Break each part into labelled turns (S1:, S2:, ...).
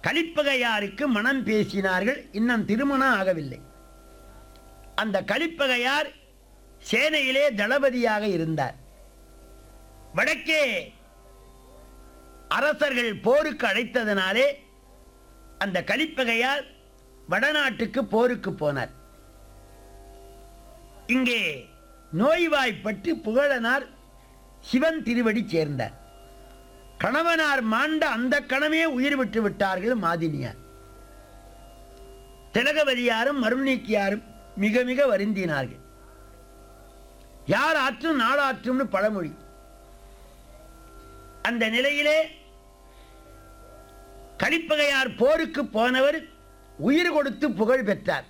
S1: கலிப்பகையாருக்கு மனம் பேசினார்கள் இன்னும் திருமணம் ஆகவில்லை அந்த கலிப்பகையார் சேனையிலே தளபதியாக இருந்தார் வடக்கே அரசர்கள் போருக்கு அழைத்ததனாலே அந்த கலிப்பகையார் வடநாட்டுக்கு போருக்கு போனார் இங்கே நோய்வாய்ப்பட்டு புகழனார் சிவன் திருவடி சேர்ந்தார் கணவனார் மாண்ட அந்த கணமே உயிர் விட்டு விட்டார்கள் மாதினியார் திலகவதியாரும் மருநீக்கியாரும் மிக மிக வருந்தினார்கள் யார் ஆற்றும் நாளாற்றும்னு பழமொழி அந்த நிலையிலே கலிப்பகையார் போருக்கு போனவர் உயிர் கொடுத்து புகழ் பெற்றார்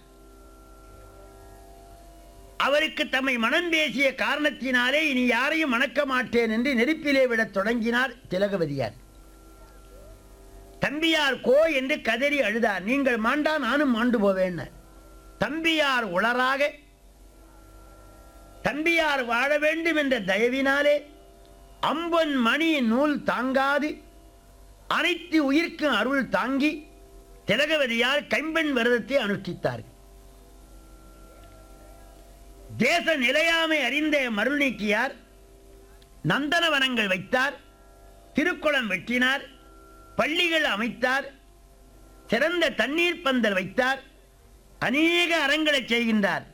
S1: அவருக்கு தம்மை மனம் பேசிய காரணத்தினாலே இனி யாரையும் மணக்க மாட்டேன் என்று நெருப்பிலே விடத் தொடங்கினார் திலகவதியார் தம்பியார் கோ என்று கதறி அழுதார் நீங்கள் மாண்டா நானும் மாண்டு போவேன் தம்பியார் உளராக தம்பியார் வாழ வேண்டும் என்ற தயவினாலே அம்பன் மணி நூல் தாங்காது அனைத்து உயிர்க்கும் அருள் தாங்கி திலகவதியார் கைம்பெண் விரதத்தை அனுஷ்டித்தார்கள் தேச நிலையாமை அறிந்த மருள் நீக்கியார் நந்தனவனங்கள் வைத்தார் திருக்குளம் வெட்டினார் பள்ளிகள் அமைத்தார் சிறந்த தண்ணீர் பந்தல் வைத்தார் அநேக அறங்களை செய்கின்றார்